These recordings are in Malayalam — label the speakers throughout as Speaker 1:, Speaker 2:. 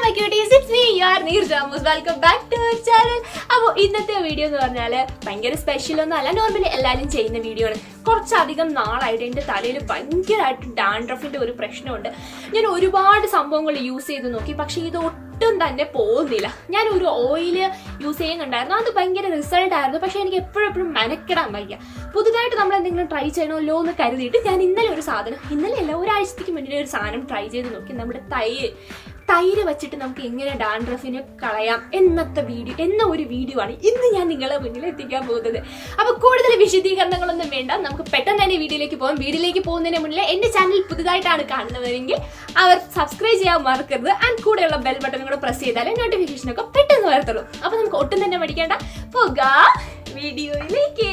Speaker 1: my cuties it's me your നീർ ജാമൂസ് welcome back to our channel അപ്പോൾ ഇന്നത്തെ വീഡിയോ എന്ന് പറഞ്ഞാൽ ഭയങ്കര സ്പെഷ്യൽ ഒന്നും അല്ല നോർമലി എല്ലാവരും ചെയ്യുന്ന വീഡിയോ ആണ് കുറച്ചധികം നാളായിട്ട് എൻ്റെ തലയിൽ ഭയങ്കരമായിട്ട് ഡാൻഡ്രഫിൻ്റെ ഒരു പ്രശ്നമുണ്ട് ഞാൻ ഒരുപാട് സംഭവങ്ങൾ യൂസ് ചെയ്ത് നോക്കി പക്ഷേ ഇത് ഒട്ടും തന്നെ പോകുന്നില്ല ഞാൻ ഒരു ഓയിൽ യൂസ് ചെയ്യുന്നുണ്ടായിരുന്നു അത് ഭയങ്കര റിസൾട്ട് ആയിരുന്നു പക്ഷേ എനിക്ക് എപ്പോഴും എപ്പോഴും മെനക്കിടാൻ വയ്യ പുതുതായിട്ട് നമ്മൾ എന്തെങ്കിലും ട്രൈ ചെയ്യണമല്ലോ എന്ന് കരുതിയിട്ട് ഞാൻ ഇന്നലെ ഒരു സാധനം ഇന്നലെ അല്ല ഒരാഴ്ചത്തേക്ക് മുന്നേ ഒരു സാധനം ട്രൈ ചെയ്ത് നോക്കി നമ്മുടെ തൈര് തൈര് വെച്ചിട്ട് നമുക്ക് എങ്ങനെ ഡാൻഡ്രഫിനെ കളയാം എന്നത്തെ വീഡിയോ എന്ന ഒരു വീഡിയോ ആണ് ഇന്ന് ഞാൻ നിങ്ങളെ മുന്നിൽ എത്തിക്കാൻ പോകുന്നത് അപ്പൊ കൂടുതൽ വിശദീകരണങ്ങളൊന്നും വേണ്ട നമുക്ക് പെട്ടെന്ന് തന്നെ വീഡിയോയിലേക്ക് പോകാം വീഡിയോയിലേക്ക് പോകുന്നതിന് മുന്നിൽ എന്റെ ചാനൽ പുതുതായിട്ടാണ് കാണുന്നവരെങ്കിൽ അവർ സബ്സ്ക്രൈബ് ചെയ്യാൻ മറക്കരുത് ആൻഡ് കൂടെയുള്ള ബെൽ ബട്ടൺ കൂടെ പ്രസ് ചെയ്താലേ നോട്ടിഫിക്കേഷൻ ഒക്കെ പെട്ടെന്ന് വരത്തുള്ളൂ അപ്പൊ നമുക്ക് ഒട്ടും തന്നെ പഠിക്കേണ്ട പോകാം വീഡിയോയിലേക്ക്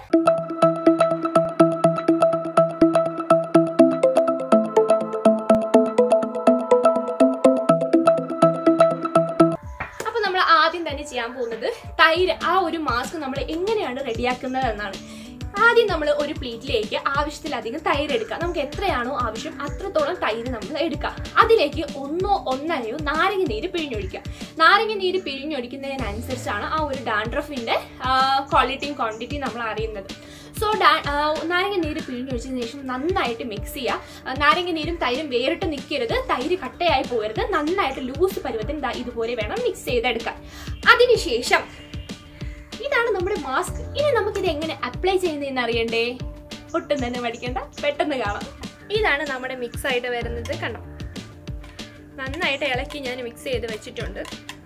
Speaker 1: അപ്പൊ നമ്മൾ ആദ്യം തന്നെ ചെയ്യാൻ പോകുന്നത് തൈര് ആ ഒരു മാസ്ക് നമ്മൾ എങ്ങനെയാണ് റെഡിയാക്കുന്നത് എന്നാണ് ആദ്യം നമ്മൾ ഒരു പ്ലേറ്റിലേക്ക് ആവശ്യത്തിലധികം തൈര് എടുക്കുക നമുക്ക് എത്രയാണോ ആവശ്യം അത്രത്തോളം തൈര് നമ്മൾ എടുക്കുക അതിലേക്ക് ഒന്നോ ഒന്നരയോ നാരങ്ങ നീര് പിഴിഞ്ഞൊഴിക്കുക നാരങ്ങ നീര് പിഴിഞ്ഞൊഴിക്കുന്നതിനനുസരിച്ചാണ് ആ ഒരു ഡാൻഡ്രഫിന്റെ ക്വാളിറ്റിയും ക്വാണ്ടിറ്റിയും നമ്മൾ അറിയുന്നത് സോ ഡാ ആ, നാരങ്ങ നീര് പിഴിഞ്ഞൊഴിച്ചതിന് ശേഷം നന്നായിട്ട് മിക്സ് ചെയ്യുക ആ, നാരങ്ങ നീരും തൈരും വേറിട്ട് നിൽക്കരുത് തൈര് കട്ടയായി പോകരുത് നന്നായിട്ട് ലൂസ് പരുവത്തിന് ദാ ഇതുപോലെ വേണം മിക്സ് ചെയ്തെടുക്കാൻ അതിനുശേഷം ഇതാണ് നമ്മുടെ മാസ്ക് ഇനി നമുക്കിത് എങ്ങനെ അപ്ലൈ ചെയ്യുന്നതെന്ന് അറിയണ്ടേ ഒട്ടും തന്നെ പഠിക്കണ്ട പെട്ടെന്ന് കാണാം ഇതാണ് നമ്മുടെ മിക്സ് ആയിട്ട് വരുന്നത് കണ്ടോ നന്നായിട്ട് ഇളക്കി ഞാൻ മിക്സ് ചെയ്ത് വെച്ചിട്ടുണ്ട്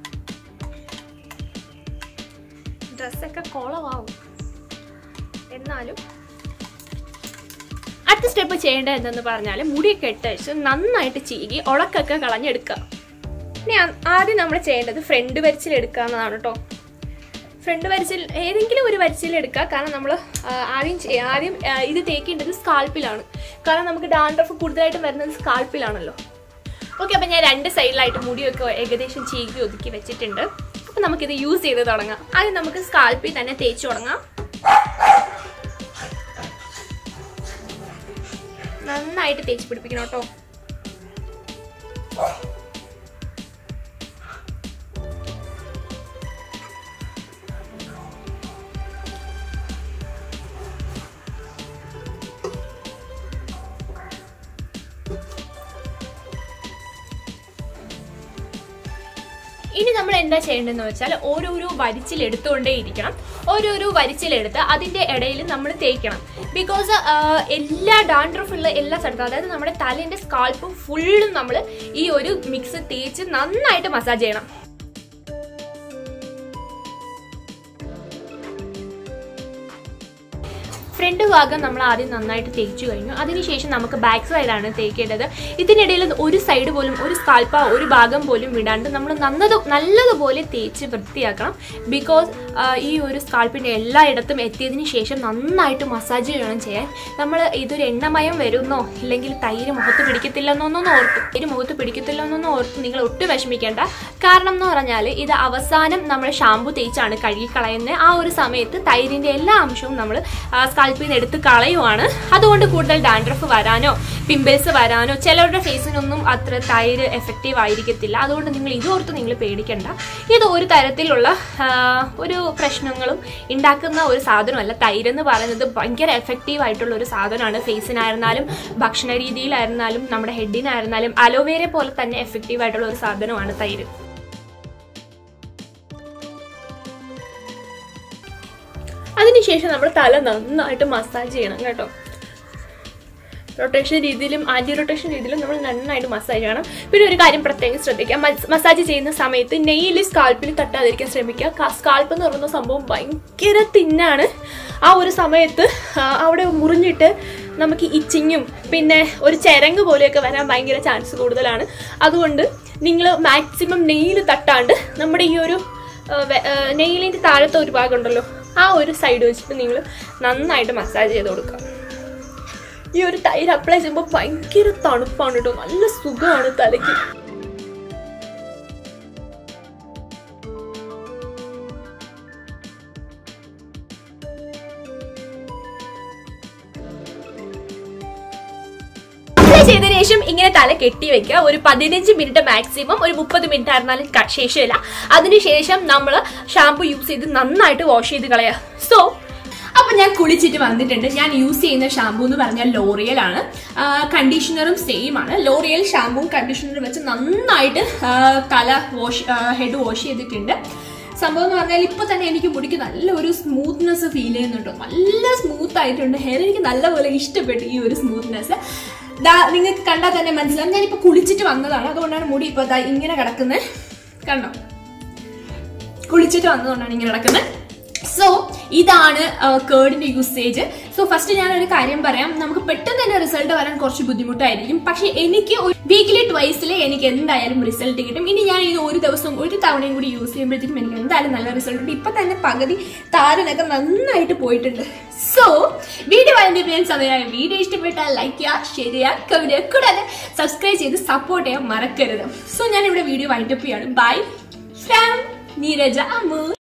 Speaker 1: ഡ്രസ്സൊക്കെ കുളമാവും എന്നാലും അടുത്ത സ്റ്റെപ്പ് ചെയ്യേണ്ടത് എന്തെന്ന് പറഞ്ഞാൽ മുടിയൊക്കെ ഇട്ടഴിച്ച് നന്നായിട്ട് ചീകി ഉളക്കൊക്കെ കളഞ്ഞെടുക്കുക ഇനി ആ- ആദ്യം നമ്മൾ ചെയ്യേണ്ടത് ഫ്രണ്ട് വരിച്ചിൽ എടുക്കുക എന്നതാണ് കേട്ടോ ഫ്രണ്ട് വരിച്ചിൽ ഏതെങ്കിലും ഒരു വരിച്ചിൽ എടുക്കുക കാരണം നമ്മൾ ആദ്യം ചെയ്യ- ആദ്യം ആ, ഇത് തേക്കേണ്ടത് സ്കാൽപ്പിലാണ് കാരണം നമുക്ക് ഡാൻഡ്രഫ് കൂടുതലായിട്ട് വരുന്നത് സ്കാൽപ്പിലാണല്ലോ ഓക്കെ അപ്പം ഞാൻ രണ്ട് സൈഡിലായിട്ട് മുടിയൊക്കെ ഏകദേശം ചീകി ഒതുക്കി വെച്ചിട്ടുണ്ട് അപ്പം നമുക്കിത് യൂസ് ചെയ്ത് തുടങ്ങാം ആദ്യം നമുക്ക് സ്കാൽപ്പിൽ തന്നെ തേച്ച് തുടങ്ങാം നന്നായിട്ട് തേച്ച് പിടിപ്പിക്കണം കേട്ടോ ഇനി നമ്മൾ എന്താ ചെയ്യേണ്ടതെന്ന് വെച്ചാൽ ഓരോരോ വരിച്ചിലെടുത്തുകൊണ്ടേ ഇരിക്കണം ഓരോരോ വരിച്ചിലെടുത്ത് അതിന്റെ ഇടയിൽ നമ്മൾ തേക്കണം ബിക്കോസ് എല്ലാ ഡാൻഡ്രഫ് ഉള്ള എല്ലാ സ്ഥലത്തും അതായത് നമ്മുടെ തലേന്റെ സ്കാൾപ്പും ഫുള്ളും നമ്മൾ ഈ ഒരു മിക്സ് തേച്ച് നന്നായിട്ട് മസാജ് ചെയ്യണം ഫ്രണ്ട് ഭാഗം നമ്മൾ ആദ്യം നന്നായിട്ട് തേച്ചു കഴിഞ്ഞു അതിനുശേഷം നമുക്ക് ബാക്ക് സൈഡാണ് തേക്കേണ്ടത് ഇതിനിടയിൽ ഒരു സൈഡ് പോലും ഒരു സ്കാൽപ്പ ഒരു ഭാഗം പോലും വിടാണ്ട് നമ്മൾ നന്നത് നല്ലതുപോലെ തേച്ച് വൃത്തിയാക്കണം ബിക്കോസ് ഈ ഒരു സ്കാൽപ്പിൻ്റെ എല്ലായിടത്തും എത്തിയതിന് ശേഷം നന്നായിട്ട് മസാജ് വേണം ചെയ്യാൻ നമ്മൾ ഇതൊരു എണ്ണമയം വരുന്നോ ഇല്ലെങ്കിൽ തൈര് മുഖത്ത് പിടിക്കത്തില്ലെന്നൊന്നും ഓർത്ത് തൈര് മുഖത്ത് പിടിക്കത്തില്ലെന്നൊന്നും ഓർത്ത് നിങ്ങൾ ഒട്ടും വിഷമിക്കേണ്ട കാരണം എന്ന് പറഞ്ഞാൽ ഇത് അവസാനം നമ്മൾ ഷാമ്പു തേച്ചാണ് കഴുകിക്കളയുന്നത് ആ ഒരു സമയത്ത് തൈരിൻ്റെ എല്ലാ അംശവും നമ്മൾ സ്കാൽപ്പിൽ നിന്ന് എടുത്ത് കളയുവാണ് അതുകൊണ്ട് കൂടുതൽ ഡാൻഡ്രഫ് വരാനോ പിമ്പിൾസ് വരാനോ ചിലവരുടെ ഫേസിനൊന്നും അത്ര തൈര് എഫക്റ്റീവ് ആയിരിക്കത്തില്ല അതുകൊണ്ട് നിങ്ങൾ ഇതോർത്ത് നിങ്ങൾ പേടിക്കണ്ട ഇത് ഒരു തരത്തിലുള്ള ആ, ഒരു പ്രശ്നങ്ങളും ഉണ്ടാക്കുന്ന ഒരു സാധനമല്ല തൈര് എന്ന് പറയുന്നത് ഭയങ്കര എഫക്റ്റീവ് ആയിട്ടുള്ള ഒരു സാധനമാണ് ഫേസിനായിരുന്നാലും ഭക്ഷണ രീതിയിലായിരുന്നാലും നമ്മുടെ ഹെഡിനായിരുന്നാലും അലോവേര പോലെ തന്നെ എഫക്റ്റീവ് ആയിട്ടുള്ള ഒരു സാധനമാണ് തൈര് അതിനുശേഷം നമ്മൾ തല നന്നായിട്ട് മസാജ് ചെയ്യണം കേട്ടോ റൊട്ടേഷൻ രീതിയിലും ആന്റി റൊട്ടേഷൻ രീതിയിലും നമ്മൾ നന്നായിട്ട് മസാജ് ചെയ്യണം പിന്നെ ഒരു കാര്യം പ്രത്യേകം ശ്രദ്ധിക്കുക മസാജ് ചെയ്യുന്ന സമയത്ത് നെയ്യിൽ സ്കാൽപ്പിൽ തട്ടാതിരിക്കാൻ ശ്രമിക്കുക സ്കാൽപ്പ് എന്ന് പറയുന്ന സംഭവം ഭയങ്കര തിന്നാണ് ആ ഒരു സമയത്ത് ആ, അവിടെ മുറിഞ്ഞിട്ട് നമുക്ക് ഇച്ചിങ്ങും പിന്നെ ഒരു ചെരങ്ങ് പോലെയൊക്കെ വരാൻ ഭയങ്കര ചാൻസ് കൂടുതലാണ് അതുകൊണ്ട് നിങ്ങൾ മാക്സിമം നെയ്യിൽ തട്ടാണ്ട് നമ്മുടെ ഈ ഒരു നെയ്യിലിൻ്റെ താഴത്തെ ഒരു ഭാഗം ഉണ്ടല്ലോ ആ ഒരു സൈഡ് വെച്ചിട്ട് നിങ്ങൾ നന്നായിട്ട് മസാജ് ചെയ്ത് കൊടുക്കുക ഈ ഒരു തൈര് അപ്ലൈ ചെയ്യുമ്പോൾ ഭയങ്കര തണുപ്പാണ് കേട്ടോ നല്ല സുഖമാണ് തലയ്ക്ക് അപ്ലൈ ചെയ്ത് ചെയ്തതിനു ശേഷം ഇങ്ങനെ തല കെട്ടി വെക്കുക ഒരു പതിനഞ്ച് മിനിറ്റ് മാക്സിമം ഒരു മുപ്പത് മിനിറ്റ് ആയിരുന്നാലും ക- ശേഷമില്ല അതിനുശേഷം നമ്മൾ ഷാമ്പു യൂസ് ചെയ്ത് നന്നായിട്ട് വാഷ് ചെയ്ത് കളയുക സോ അപ്പൊ ഞാൻ കുളിച്ചിട്ട് വന്നിട്ടുണ്ട് ഞാൻ യൂസ് ചെയ്യുന്ന ഷാമ്പൂ എന്ന് പറഞ്ഞാൽ ലോറിയൽ ആണ് കണ്ടീഷണറും സെയിം ആണ് ലോറിയൽ ഷാമ്പൂവും കണ്ടീഷണറും വെച്ച് നന്നായിട്ട് ആ, തല വാഷ് ഹെഡ് വാഷ് ചെയ്തിട്ടുണ്ട് സംഭവം എന്ന് പറഞ്ഞാൽ ഇപ്പൊ തന്നെ എനിക്ക് മുടിക്ക് നല്ല ഒരു സ്മൂത്ത്നെസ് ഫീൽ ചെയ്യുന്നുണ്ട് നല്ല സ്മൂത്ത് ആയിട്ടുണ്ട് ഹെയർ എനിക്ക് നല്ലപോലെ ഇഷ്ടപ്പെട്ടു ഈ ഒരു സ്മൂത്ത്നെസ് നിങ്ങൾക്ക് കണ്ടാൽ തന്നെ മനസ്സിലാവും ഞാനിപ്പോ കുളിച്ചിട്ട് വന്നതാണ് അതുകൊണ്ടാണ് മുടി ഇപ്പൊ ദാ ഇങ്ങനെ കിടക്കുന്നത് കണ്ടോ കുളിച്ചിട്ട് വന്നതുകൊണ്ടാണ് ഇങ്ങനെ നടക്കുന്നത് സോ ഇതാണ് കേർഡിന്റെ യൂസേജ് സോ ഫസ്റ്റ് ഞാനൊരു കാര്യം പറയാം നമുക്ക് പെട്ടെന്ന് തന്നെ റിസൾട്ട് വരാൻ കുറച്ച് ബുദ്ധിമുട്ടായിരിക്കും പക്ഷെ എനിക്ക് വീക്കിലി ട്വൈസിൽ എനിക്ക് എന്തായാലും റിസൾട്ട് കിട്ടും ഇനി ഞാൻ ഇത് ഒരു ദിവസം ഒരു തവണയും കൂടി യൂസ് ചെയ്യുമ്പോഴത്തേക്കും എനിക്ക് എന്തായാലും നല്ല റിസൾട്ട് ഉണ്ട് ഇപ്പൊ തന്നെ പകുതി താരനൊക്കെ നന്നായിട്ട് പോയിട്ടുണ്ട് സോ വീഡിയോ അതിന്റെ പേര് സമയമായ വീഡിയോ ഇഷ്ടപ്പെട്ടാൽ ലൈക്ക് ചെയ്യുക ഷെയർ ചെയ്യുക കമന്റ് ചെയ്യുക കൂടാതെ സബ്സ്ക്രൈബ് ചെയ്ത് സപ്പോർട്ട് ചെയ്യാൻ മറക്കരുത് സോ ഞാൻ ഇവിടെ വീഡിയോ വൈൻഡപ്പ് ചെയ്യാണ് ബൈ ഫ്രം നീരജ അമ്മു